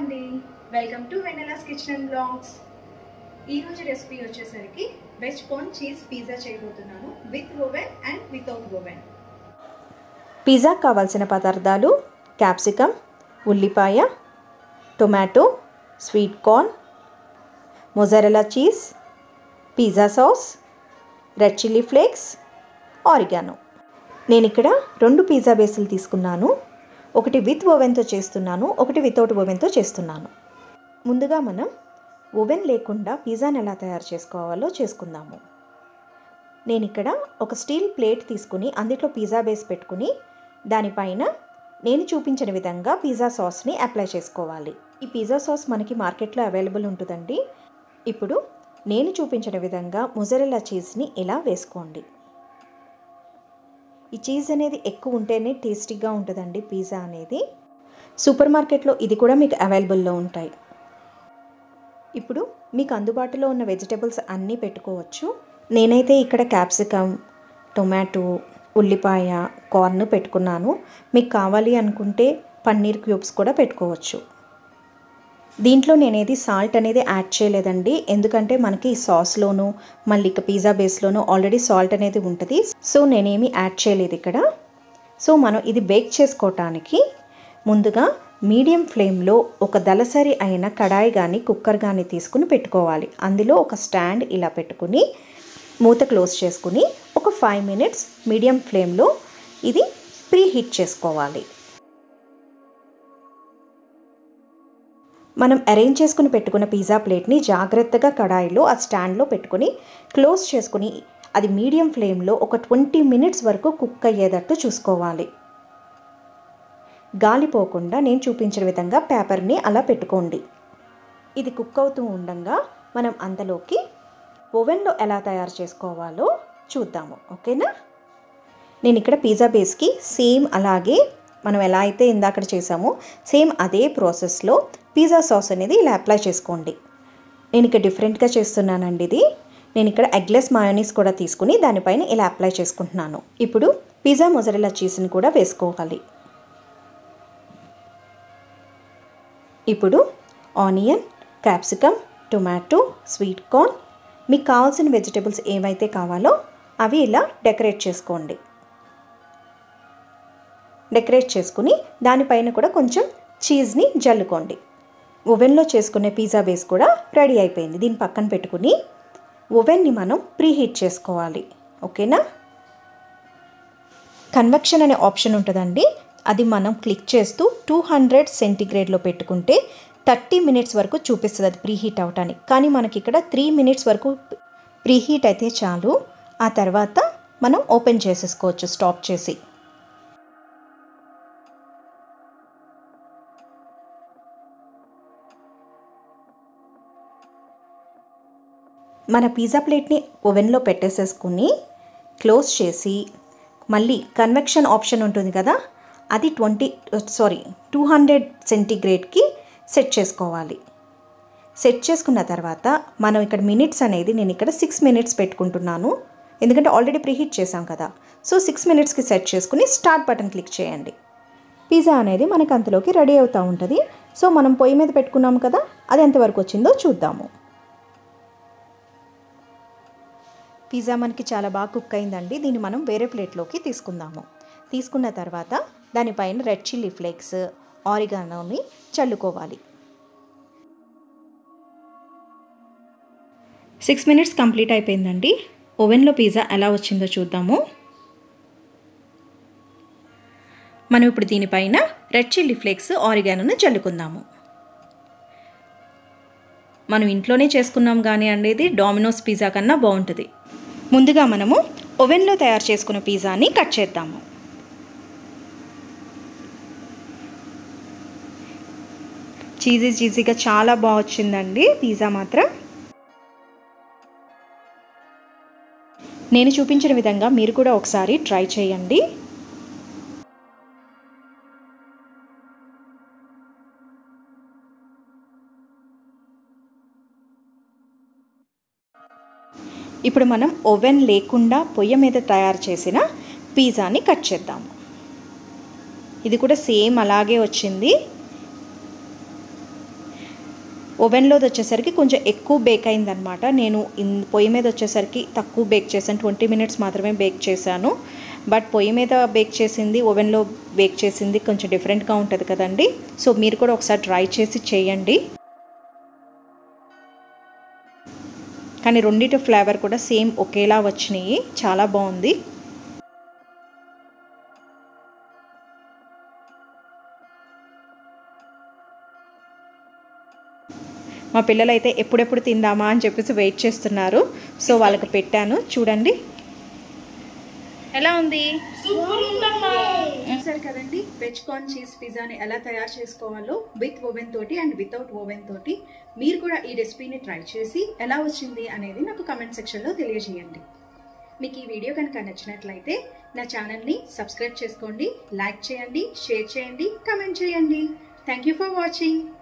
అండి welcome to Vennela's kitchen and blogs ఈరోజు recipe వచ్చేసరికి వెజ్ కార్న్ చీజ్ పిజ్జా చేయబోతున్నాను with oven and without oven pizza కావాల్సిన పదార్థాలు క్యాప్సికమ్ ఉల్లిపాయ tomato sweet corn mozzarella cheese pizza sauce red chilli flakes oregano నేను ఇక్కడ రెండు పిజ్జా బేసులు తీసుకున్నాను ఒకటి విత్ ఓవెన్తో చేస్తున్నాను ఒకటి వితౌట్ ఓవెన్తో చేస్తున్నాను ముందుగా మనం ఓవెన్ లేకుండా పిజ్జాని ఎలా తయారు చేసుకోవాలో చేసుకుందాము నేను ఇక్కడ ఒక స్టీల్ ప్లేట్ తీసుకుని అందులో పిజ్జా బేస్ పెట్టుకుని దానిపైన నేను చూపించిన విధంగా పిజ్జా సాస్ని అప్లై చేసుకోవాలి ఈ పిజ్జా సాస్ మనకి మార్కెట్లో అవైలబుల్ ఉంటుందండి ఇప్పుడు నేను చూపించిన విధంగా ముజరెల్లా చీజ్ని ఇలా వేసుకోండి ఈ చీజ్ అనేది ఎక్కువ ఉంటేనే టేస్టీగా ఉంటుందండి పిజ్జా అనేది సూపర్ మార్కెట్లో ఇది కూడా మీకు అవైలబుల్లో ఉంటాయి ఇప్పుడు మీకు అందుబాటులో ఉన్న వెజిటేబుల్స్ అన్నీ పెట్టుకోవచ్చు నేనైతే ఇక్కడ క్యాప్సికమ్ టొమాటో ఉల్లిపాయ కార్న్ పెట్టుకున్నాను మీకు కావాలి అనుకుంటే పన్నీర్ క్యూబ్స్ కూడా పెట్టుకోవచ్చు దీంట్లో నేనేది సాల్ట్ అనేది యాడ్ చేయలేదండి ఎందుకంటే మనకి ఈ సాస్లోను మళ్ళీ ఇక పిజ్జా బేస్లోను ఆల్రెడీ సాల్ట్ అనేది ఉంటుంది సో నేనేమి యాడ్ చేయలేదు ఇక్కడ సో మనం ఇది బేక్ చేసుకోవటానికి ముందుగా మీడియం ఫ్లేమ్లో ఒక దలసరి అయిన కడాయి కానీ కుక్కర్ కానీ తీసుకుని పెట్టుకోవాలి అందులో ఒక స్టాండ్ ఇలా పెట్టుకుని మూత క్లోజ్ చేసుకుని ఒక ఫైవ్ మినిట్స్ మీడియం ఫ్లేమ్లో ఇది ప్రీ హీట్ చేసుకోవాలి మనం అరేంజ్ చేసుకుని పెట్టుకున్న పిజ్జా ప్లేట్ని జాగ్రత్తగా కడాయిలో ఆ స్టాండ్లో పెట్టుకుని క్లోజ్ చేసుకుని అది మీడియం ఫ్లేమ్లో ఒక ట్వంటీ మినిట్స్ వరకు కుక్ అయ్యేటట్టు చూసుకోవాలి గాలిపోకుండా నేను చూపించిన విధంగా పేపర్ని అలా పెట్టుకోండి ఇది కుక్ అవుతూ ఉండగా మనం అంతలోకి ఓవెన్లో ఎలా తయారు చేసుకోవాలో చూద్దాము ఓకేనా నేను ఇక్కడ పిజ్జా బేస్కి సేమ్ అలాగే మనం ఎలా అయితే ఇందాక చేసామో సేమ్ అదే ప్రాసెస్లో పిజ్జా సాస్ అనేది ఇలా అప్లై చేసుకోండి నేను ఇక్కడ డిఫరెంట్గా చేస్తున్నానండి ఇది నేను ఇక్కడ ఎగ్లెస్ మయోనీస్ కూడా తీసుకుని దానిపైన ఇలా అప్లై చేసుకుంటున్నాను ఇప్పుడు పిజ్జా మొజరెలా చీజ్ని కూడా వేసుకోవాలి ఇప్పుడు onion capsicum tomato sweet corn మీకు కావాల్సిన వెజిటేబుల్స్ ఏవైతే కావాలో అవి ఇలా డెకరేట్ చేసుకోండి డెకరేట్ చేసుకుని దానిపైన కూడా కొంచెం చీజ్ని జల్లుకోండి ఓవెన్లో చేసుకునే పిజ్జా బేస్ కూడా రెడీ అయిపోయింది దీన్ని పక్కన పెట్టుకుని ఓవెన్ని మనం ప్రీహీట్ చేసుకోవాలి ఓకేనా కన్వెక్షన్ అనే ఆప్షన్ ఉంటుందండి అది మనం క్లిక్ చేస్తూ టూ హండ్రెడ్ సెంటీగ్రేడ్లో పెట్టుకుంటే థర్టీ మినిట్స్ వరకు చూపిస్తుంది అది ప్రీహీట్ అవటానికి కానీ మనకి ఇక్కడ త్రీ మినిట్స్ వరకు ప్రీహీట్ అయితే చాలు ఆ తర్వాత మనం ఓపెన్ చేసేసుకోవచ్చు స్టాప్ చేసి మన పిజ్జా ప్లేట్ని ఓవెన్లో పెట్టేసేసుకుని క్లోజ్ చేసి మళ్ళీ కన్వెక్షన్ ఆప్షన్ ఉంటుంది కదా అది ట్వంటీ సారీ టూ హండ్రెడ్ సెంటీగ్రేడ్కి సెట్ చేసుకోవాలి సెట్ చేసుకున్న తర్వాత మనం ఇక్కడ మినిట్స్ అనేది నేను ఇక్కడ సిక్స్ మినిట్స్ పెట్టుకుంటున్నాను ఎందుకంటే ఆల్రెడీ ప్రీహీట్ చేసాం కదా సో సిక్స్ మినిట్స్కి సెట్ చేసుకుని స్టార్ట్ బటన్ క్లిక్ చేయండి పిజ్జా అనేది మనకు అంతలోకి రెడీ అవుతూ ఉంటుంది సో మనం పొయ్యి మీద పెట్టుకున్నాము కదా అది ఎంతవరకు వచ్చిందో చూద్దాము పిజ్జా మనకి చాలా బాగా కుక్ అయిందండి దీన్ని మనం వేరే ప్లేట్లోకి తీసుకుందాము తీసుకున్న తర్వాత దానిపైన రెడ్ చిల్లీ ఫ్లేక్స్ ఆరిగానోని చల్లుకోవాలి సిక్స్ మినిట్స్ కంప్లీట్ అయిపోయిందండి ఓవెన్లో పిజ్జా ఎలా వచ్చిందో చూద్దాము మనం ఇప్పుడు దీనిపైన రెడ్ చిల్లీ ఫ్లేక్స్ ఆరిగానోని చల్లుకుందాము మనం ఇంట్లోనే చేసుకున్నాం కానీ అనేది డామినోస్ పిజ్జా కన్నా బాగుంటుంది ముందుగా మనము ఓవెన్లో తయారు చేసుకున్న పిజ్జాని కట్ చేద్దాము చీజీ చీజీగా చాలా బాగా వచ్చిందండి పిజ్జా మాత్రం నేను చూపించిన విధంగా మీరు కూడా ఒకసారి ట్రై చేయండి ఇప్పుడు మనం ఓవెన్ లేకుండా పొయ్యి మీద తయారు చేసిన పిజ్జాని కట్ చేద్దాము ఇది కూడా సేమ్ అలాగే వచ్చింది ఓవెన్లోది వచ్చేసరికి కొంచెం ఎక్కువ బేక్ అయిందనమాట నేను ఇన్ పొయ్యి మీద వచ్చేసరికి తక్కువ బేక్ చేశాను ట్వంటీ మినిట్స్ మాత్రమే బేక్ చేశాను బట్ పొయ్యి మీద బేక్ చేసింది ఓవెన్లో బేక్ చేసింది కొంచెం డిఫరెంట్గా ఉంటుంది కదండి సో మీరు కూడా ఒకసారి ట్రై చేసి చేయండి కానీ రెండిటి ఫ్లేవర్ కూడా సేమ్ ఒకేలా వచ్చినాయి చాలా బాగుంది మా పిల్లలు అయితే ఎప్పుడెప్పుడు తిందామా అని చెప్పేసి వెయిట్ చేస్తున్నారు సో వాళ్ళకి పెట్టాను చూడండి ఎలా ఉంది చూసారు కదండి వెజ్ కార్న్ చీజ్ పిజ్జాని ఎలా తయారు చేసుకోవాలో విత్ ఓవెన్ తోటి అండ్ వితౌట్ ఓవెన్ తోటి మీరు కూడా ఈ రెసిపీని ట్రై చేసి ఎలా వచ్చింది అనేది నాకు కమెంట్ సెక్షన్లో తెలియజేయండి మీకు ఈ వీడియో కనుక నచ్చినట్లయితే నా ఛానల్ని సబ్స్క్రైబ్ చేసుకోండి లైక్ చేయండి షేర్ చేయండి కమెంట్ చేయండి థ్యాంక్ యూ ఫర్ వాచింగ్